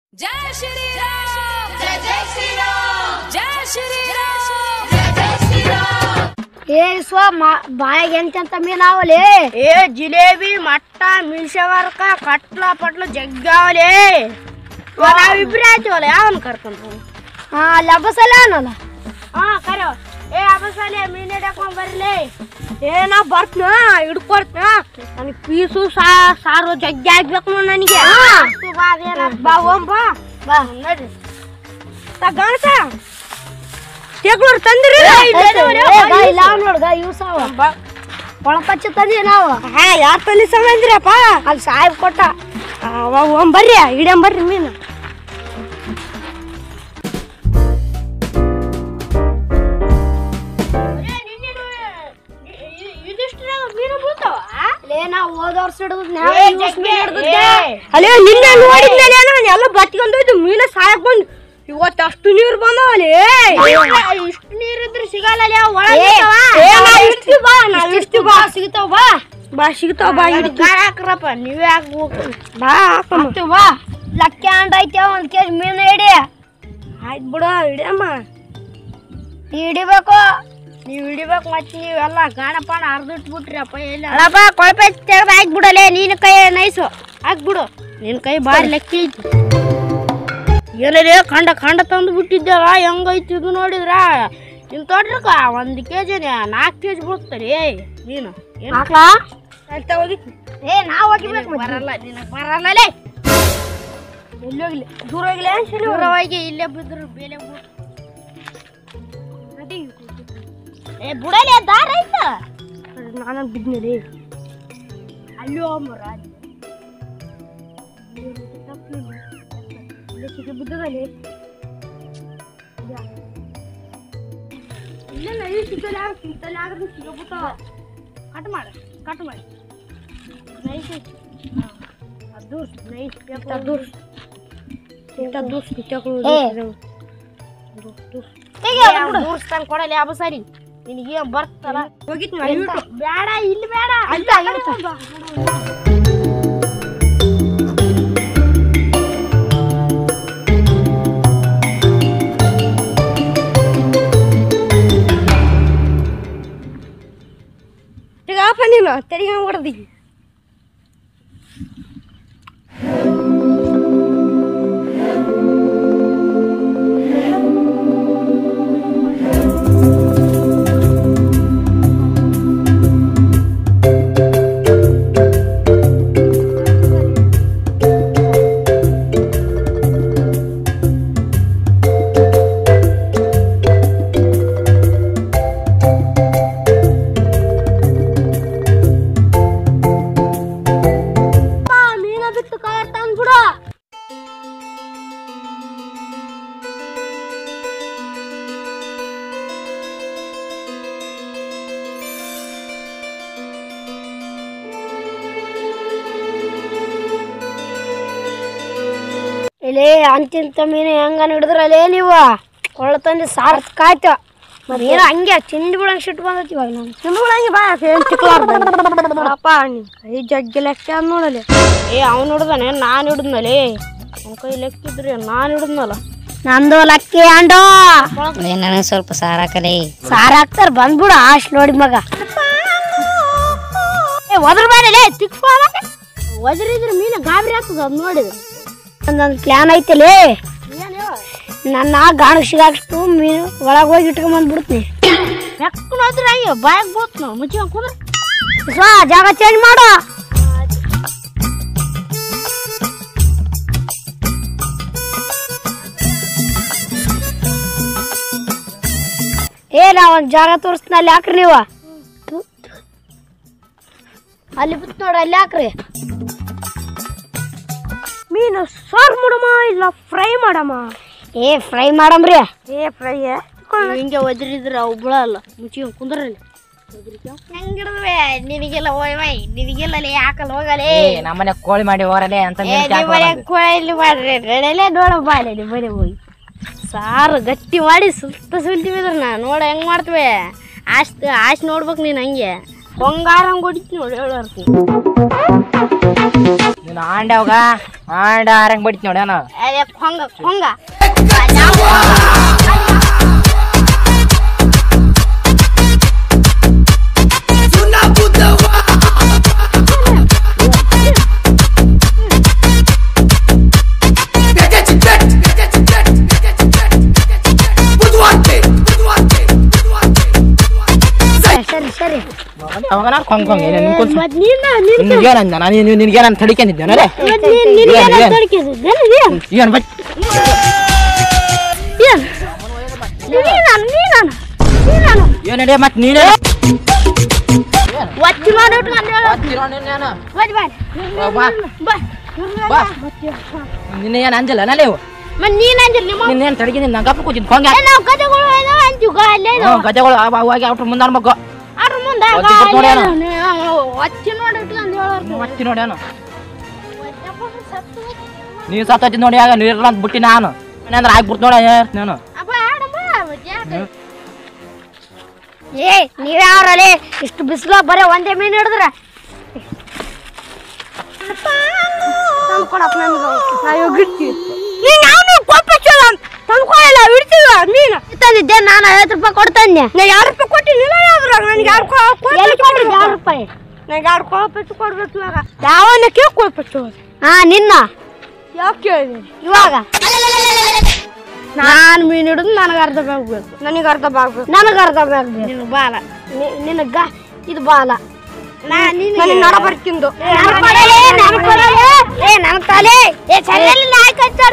जय श्री राम जय जय श्री राम जय श्री राम जय जय श्री राम ಏ ಸ್ವ ಬಾಯಿಗೆ ಎಂತೆಂತ ಮೀನಾವಲಿ ఏ జిలేబీ మట్ట మీషవర్క కట్ల పట్ల జగ్గావలే ನಾವಿಬ್ರೇ ಆಯ್ತೀವಲ್ಲ ಯಾವನ್ ಕರ್ಕೊಂಡು ಹಾ ಅಲ್ಲಿ ಹಬ್ಬಸಲ ಅನ್ನಲ್ಲ ಹಾ ಕರೋ ಏ ಅಬಸಾಲೆ ಮೀನ್ ಹಿಡ್ಕೊಂಡ್ ಬರ್ಲಿ ಏ ನಾ ಬರ್ತನ ಹಿಡ್ಕೊಡ್ತನ ನನಗೆ ಪೀಸು ಸಾರು ಜಗ್ಗಿ ಆಗ್ಬೇಕು ನನಗೆ ಬಾ ಓಂ ಬಾ ಬಾ ನಡ್ರಿ ಗಣಸ ತೆಗ್ಲೂರ್ ತಂದಿರಿ ಇಲ್ಲ ನೋಡ್ಗ ಇವ್ ಸಾವ ಒಳಪಚ್ಚ ತಂದಿ ನಾವು ಹಾ ಯಾರ್ ತಲಿ ಸಮಂದ್ರಪ್ಪ ಅಲ್ಲಿ ಸಾಹೇಬ್ ಕೊಟ್ಟ ಅವ ಬರ್ರಿ ಹಿಡಿಯಂ ಬರ್ರಿ ಮೀನು ಲೇ ನಾವು ಹೋದ ವರ್ಷ ಅಲ್ಲೇ ನಿನ್ನೆ ನೋಡಿದ್ಮೇಲೆ ನಾನು ಎಲ್ಲ ಬತ್ಕೊಂಡೋಯ್ತು ಮೀನ ಸಾಯಕ್ ಬಂದು ಇವತ್ತು ಅಷ್ಟು ನೀರು ಬಂದವಲ್ಲಿ ಇಷ್ಟು ನೀರಿದ್ರೆ ಸಿಗಲ್ಲ ಬಾ ನಾವ್ ಇಷ್ಟು ಬಾ ಸಿಗ್ತಾವ ಬಾ ಬಾ ಸಿಗ್ತಾವ ಬಾ ಹಾಕ್ರಪ್ಪ ನೀವೇ ಹಾಕ್ಬೇಕು ಬಾ ಹಾಕಮ್ಮ ಸಿಗ್ತಾವ ಬಾ ಲಕ್ಕೆ ಅಂಡ್ ಐತೆ ಒಂದ್ ಕೆಜಿ ಮೀನು ಹಿಡಿ ಆಯ್ತು ಬಿಡು ಹಿಡಿಯಮ್ಮ ನೀ ಹಿಡಿಬೇಕು ನೀವ್ ಹಿಡಿಬೇಕು ಮತ್ತೆ ನೀವೆಲ್ಲ ಗಾಣ ಪಾಣ ಅರ್ದಿಟ್ಬಿಟ್ರಪ್ಪ ಎಲ್ಲ ಅಲ್ಲಪ್ಪ ಕೊಳಪೆ ತೆಗ್ದು ಹಾಕ್ಬಿಡಲೆ ನೀನು ಕೈ ನೈಸು ಹಾಕ್ಬಿಡು ನಿನ್ನ ಕೈ ಭಾರಿ ಲೆಕ್ಕ ಐತಿ ಏನೇ ಖಂಡ ಖಂಡ ತಂದು ಬಿಟ್ಟಿದ್ದಲ್ಲ ಹೆಂಗೈತಿ ಇದು ನೋಡಿದ್ರ ನಿಮ್ ತೋಟಕ್ಕ ಒಂದು ಕೆ ಜಿ ನಾಲ್ಕು ಕೆ ಜಿ ಬೀಳ್ತಾರೆ ನೀನು ಏನು ಹಾಕ್ಲಾ ತಗೋದಿತ್ತು ಏ ನಾವ್ ಹೋಗಿಬೇಕು ಬರಲ್ಲ ನಿನಗೆ ಬರಲ್ಲಲೇ ಎಲ್ಲಿ ಹೋಗ್ಲಿ ದೂರ ಹೋಗ್ಲಿ ದೂರ ಹೋಗಿ ಇಲ್ಲೇ ಬಿದ್ರು ಬೇಲೆ ಬಿಡು ನಡಿ. ಏ ಬುಡಲೆ ದಾರ ಐತ ನಾನು ಬಿದ್ನರಿ ಅಲ್ಲಿ ಹೋಗ್ಮರ ಬಿದ್ದದಲ್ಲಿ ಇಲ್ಲ ನೈ ಸಿಗಲ್ಲ ಸಿಗ್ತಲ್ಲ ಆದ್ರೆ ಸಿಗಬಿಟ್ಟಾವ ಕಟ್ ಮಾಡ ಕಟ್ ಮಾಡಿ ನೈಸ್ ಐತಿ ಅದು ನೈಸ್ ಅದು ಅದು ದೂರ್ಸ್ತಾನ ಕೊಡಲಿ ಅಬ ಸರಿ ನಿನಗೆ ಬರ್ತಾರ ಹೋಗಿತ್ ಬೇಡ ಇಲ್ಲಿ ಬೇಡ ತೆಗಾಪ ನೀನು ತೆರಿಗೆ ಹೊಡೆದಿ ಮೀನ ಬಿಟ್ಟು ಕಾರ್ ತಂದ್ಬಿಡು ಇಲ್ಲಿ ಅಂತಿಂತ ಮೀನು ಹೆಂಗ ಹಿಡಿದ್ರಲ್ಲೇ ನೀವು ಕೊಳ್ಳ ತಂದು ಸಾರ್ ಕಾಯ್ತ ಮತ್ತೇನೋ ಹಂಗೆ ತಿಂದು ಬಿಡಂಗ್ ಸಿಟ್ಟು ಬಂದೈತಿ ಇವಾಗ ನಾನು ತಿಂದ್ಬಿಡಂಗೆ ಬಾ ಏನ್ ತಿಕ್ಲಾರ್ದಪ್ಪ ಕೈ ಜಗ್ಗಿ ಲೆಕ್ಕ ಅದ್ ನೋಡಲಿ ಏ ಅವ್ನು ಹಿಡ್ದಾನೆ ನಾನು ಹಿಡಿದ್ನಲೆ ಅವ್ನ ಕೈ ಲೆಕ್ಕಿದ್ರಿ ನಾನು ಹಿಡಿದ್ನಲ್ಲ ನಂದು ಲಕ್ಕಿ ಅಂಡೋ ನನಗೆ ಸ್ವಲ್ಪ ಸಾರ ಕಲಿ ಸಾರ್ ಹಾಕ್ತಾರ ಬಂದ್ಬಿಡು ಅಷ್ಟ್ ನೋಡಿ ಮಗ ಏ ಒದ್ರ ಬೇಡಲೇ ತಿಕ್ಕ ಒದರಿದ್ರೆ ಮೀನು ಗಾಬರಿ ಆಗ್ತದ ಅದ್ ನೋಡಿದ್ರೆ ಒಂದೊಂದು ಪ್ಲಾನ್ ಐತಿಲಿ ನನ್ನ ಗಾಣ ಸಿಗಾಕ್ಸ್ತು ಮೀನು ಒಳಗೆ ಹೋಗಿ ಇಟ್ಕೊಂಡ್ ಬಂದ್ಬಿಡ್ತೀನಿ ಬೆಕ್ಕನ ಹೋದ್ರೆ ಅಯ್ಯೋ ಬಾಯಾಗ ಬೋತ್ ನಾವು ಮುಚ್ಚಿ ಕುಂದ್ರ ಸ್ವ ಜಾಗ ಚೇಂಜ್ ಮಾಡು ಏ ನಾ ಒಂದ್ ಜಾಗ ತೋರಿಸ್ತೀನಿ ಅಲ್ಲಿ ಹಾಕ್ರಿ ನೀವು ಅಲ್ಲಿ ಬಿತ್ತು ನೋಡ್ರಿ ಅಲ್ಲಿ ಹಾಕ್ರಿ ಮೀನು ಸಾರು ಮಾಡಮ್ಮ ಇಲ್ಲ ಫ್ರೈ ಮಾಡಮ್ಮ ಏ ಫ್ರೈ ಮಾಡಮ್ರಿ ಏ ಫ್ರೈ ಹಿಂಗೆ ಒದರಿದ್ರೆ ಅವು ಬಿಳಲ್ಲ ಮುಚ್ಚಿ ಕುಂದ್ರಲ್ಲಿ ಹೆಂಗಿಡದ್ವೆ ನಿನಗೆಲ್ಲ ಓಯ್ ವೈ ನಿನಗೆಲ್ಲ ಯಾಕಲ್ಲ ಹೋಗಲೇ ನಮ್ಮನೆ ಕೋಳಿ ಮಾಡಿ ಹೋರಲೆ ಅಂತ ಏ ನಿಮ್ಮ ಮನೆ ಕೊಯ್ಲಿ ಮಾಡ್ರಿ ನಡೆಯಲೇ ನೋಡ ಬಾಲೆ ನಿಮ್ಮ ಮನೆ ಹೋಗಿ ಸಾರು ಗಟ್ಟಿ ಮಾಡಿ ಸುತ್ತ ಸುಲ್ತಿ ಬಿದ್ರ ನಾ ನೋಡ ಹೆಂಗ್ ಮಾಡ್ತೀವಿ ಆಶ್ ಆಶ್ ನೋಡ್ಬೇಕು ನೀನು ಹಂಗೆ ಬಂಗಾರಂಗ್ ಹೊಡಿತೀನಿ ನೋಡಿ ಹೇಳರ್ತಿ ನೀನು ಆಂಡ ಅವಾಗ ಆಂಡ ಆರಂಗ್ ಬಡಿತ್ ನೋಡಿ ಅಣ್ಣ ಅದೇ ಕೊಂಗ ಕೊಂಗ ಸರಿ ಸರಿ ಅವಾಗ ನಾನು ಕೊಂಗ್ ಕೊಂಗ್ ಏನ್ ಅನ್ಕೊಂಡ್ ಮತ್ ನೀನ ನೀನ್ ನಿನ್ಗೇನಂದ ನಾನು ನಿನ್ಗೇನಂತ ತಡಿಕೊಂಡಿದ್ದೇನೆ ರೇ ಮತ್ ನೀನ್ ನಿನ್ಗೆ ಏನ್, ಏನ್? ತಡ್ಕಿಸಿದ್ದೇನೆ ಏನ್ ಏನ್ ಬಟ್ ಏನ್ ನೀನಾನು ನೀನಾನು ನೀನಾನು ಏನ್ ನಡಿ ಮತ್ ನೀನೇ ಒತ್ತಿ ಮಾಡಿಟ್ಟು ನಾನು ಹೇಳು ಬಟ್ ಬಾ ಬಾ ಬಾ ಬಾ ನಿನ್ನ ಏನ್ ಅಂಜಲ್ಲ ನಾ ನೀವು ಮತ್ ನೀನ್ ಅಂದಿರ್ ನಿಮ್ಮ ನಿನ್ನೇನ್ ತಡಗಿದ್ದೀನಿ ನಾ ಗಪ್ಪ ಕೂತಿದ್ ಕೊಂಗ ಏ, ನಾವು ಕತೆಗಳು ಇದಾವ ಅಂತೀವಿ ಅಲ್ಲೇ ಇದಾವ ಗಜಗಳು ಅವಾಗಿ ಅವ್ರ ಮುಂದೆ ಅನ್ಬೇಕು ಅದ್ರ ಮುಂದೆ ಒತ್ತಿ ಕೊಟ್ಟು ನೋಡಿ ಅಣ್ಣ. ಒತ್ತಿ ನೋಡಿಟ್ಟು ನಾನು ಹೇಳೋರು ಮತ್ತಿ ನೋಡಿ ಅಣ್ಣ ನೀವ್ ಸತ್ತೋತಿ ನೋಡಿ ಆಗ ನೀರ್ಲ ಅಂತ ಬಿಟ್ಟಿ ನಾನು ಅಂದ್ರೆ ಆಗ್ಬಿಡ್ತು ನೋಡಿ ನಾನು ಅಪ್ಪ ಆಡಮ್ಮ ಮತ್ತೆ ಯಾಕೆ? ಏ ನೀವೇ ಯಾವ್ರಲ್ಲಿ ಇಷ್ಟು ಬಿಸಿಲು ಬರೀ ಒಂದೇ ಮೀನು ಹಿಡಿದ್ರ ತಂದ್ಕೊಡಪ್ಪ ನಮ್ಗೆ ನಾವು ಗಿಡ್ತೀವಿ ನೀನ್ ಅವನು ಕೋಪ ಚಲ ತಂದ್ಕೊಳ್ಳಲ್ಲ ಬಿಡ್ತೀವ ನೀನು ತಂದಿದ್ದೆ ನಾನು ಐವತ್ತು ರೂಪಾಯಿ ಕೊಡ್ತಂದೆ ನಾ ಎರಡು ರೂಪಾಯಿ ಕೊಟ್ಟಿನಿಲ್ಲ ಯಾವ್ದ್ರ ನನಗೆ ಎರಡು ಎಲ್ಲಿ ಕೊಟ್ಟಿದ್ದೆ ಎರಡು ರೂಪಾಯಿ ನನಗೆ ಎರಡು ಕೋಪಟ್ಟು ಕೊಡ್ಬೇಕು ಇವಾಗ ಯಾವನ್ನ ಕೇಳ್ಕೊಳ್ಬಿಟ್ಟು ಹಾ ನಿನ್ನ ಯಾಕೆ ಕೇಳಿದೀನಿ ಇವಾಗ ನಾನು ಮೀನು ಹಿಡಿದು ನನಗೆ ಅರ್ಧ ಬಾಗ್ಬೇಕು ನನಗೆ ಅರ್ಧ ಬಾಗ್ಬೇಕು ನನಗೆ ಅರ್ಧ ಆಗ್ಬೇಕು ನಿನಗೆ ಬಾಲ ನಿನಗ ಇದು ಬಾಲ ನನಗೆ ನಡ ಬರ್ತಿಂದು ನನ್ ಕೊಡಲೇ, ನನ್ ಕೊಡಲೇ. ಏ ನನ್ ತಲೆ ಏ ಚಲ್ಲಲ್ಲಿ ನಾಯಿ ಕಚ್ಚಾರ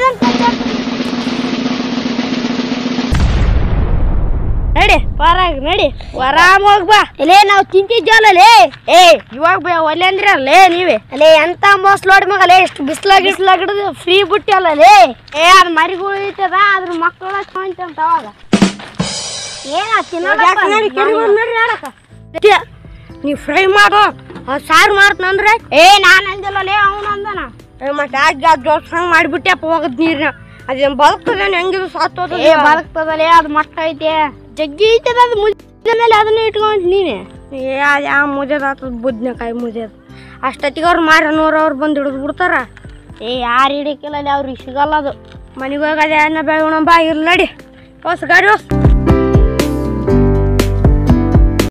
ನಡಿ ಹೊರಗ ನಡಿ ಆರಾಮ ಹೋಗ್ ಬಾ ಇಲ್ಲೇ ನಾವು ತಿಂತಿದ್ವಲ್ಲೇ ಏ ಇವಾಗ ಬೇ ಒಲ್ಲೆ ಅಂದ್ರಲ್ಲೇ ನೀವೇ ಅಲ್ಲೇ ಎಂತ ಮೋಸ ನೋಡಿ ಮಗಲೇ ಎಷ್ಟು ಬಿಸ್ಲಾಗ ಬಿಸ್ಲಾಗ ಹಿಡಿದು ಫ್ರೀ ಬಿಟ್ಟಿ ಅಲ್ಲಲೇ ಏ ಅದು ಮರಿಗಳು ಐತದ ಅದ್ರ ಮಕ್ಕಳ ಅಂತ ಅವಾಗ ಏನ ನೀ ಫ್ರೈ ಮಾಡು ಅದ್ ಸಾರು ಮಾಡ್ತಂದ್ರೆ ಏ ನಾನು ಅಂದಿಲ್ಲಲೇ ಅವನು ಅಂದನ ಮತ್ತೆ ಆಗ ಜೋಸ್ಸಂಗ್ ಮಾಡಿಬಿಟ್ಟೆಪ್ಪ ಹೋಗದ್ ನೀರ್ನ ಅದೇನ್ ಬದುಕ್ತದೇನು ಹೆಂಗಿದು ಸಾತ್ತೋದ ಏ ಬದುಕ್ತದಲೇ ಅದು ಮಟ್ಟ ಐತೆ ಜಗ್ಗಿ ಐತದ ಅದು ಮುದ್ದೆ ಮೇಲೆ ಅದನ್ನ ಇಟ್ಕೊಂಡ್ ನೀನೆ ಏ ಅದು ಯಾವ ಮುಜದ ಆತದ ಬುದ್ನಕಾಯಿ ಮುಜದ ಅಷ್ಟೊತ್ತಿಗೆ ಅವ್ರು ಮಾರ ನೂರು ಅವ್ರು ಬಂದು ಹಿಡಿದು ಬಿಡ್ತಾರ ಏ ಯಾರು ಹಿಡಿಕಿಲ್ಲ ಅವ್ರಿಗೆ ಸಿಗಲ್ಲ ಅದು ಮನೆಗೆ ಹೋಗದೆ ಅನ್ನ ಬೇಡ ಬಾ ಇರ್ಲಿ ನಡಿ ಹೊಸ ಗಾಡಿ ಹೊಸ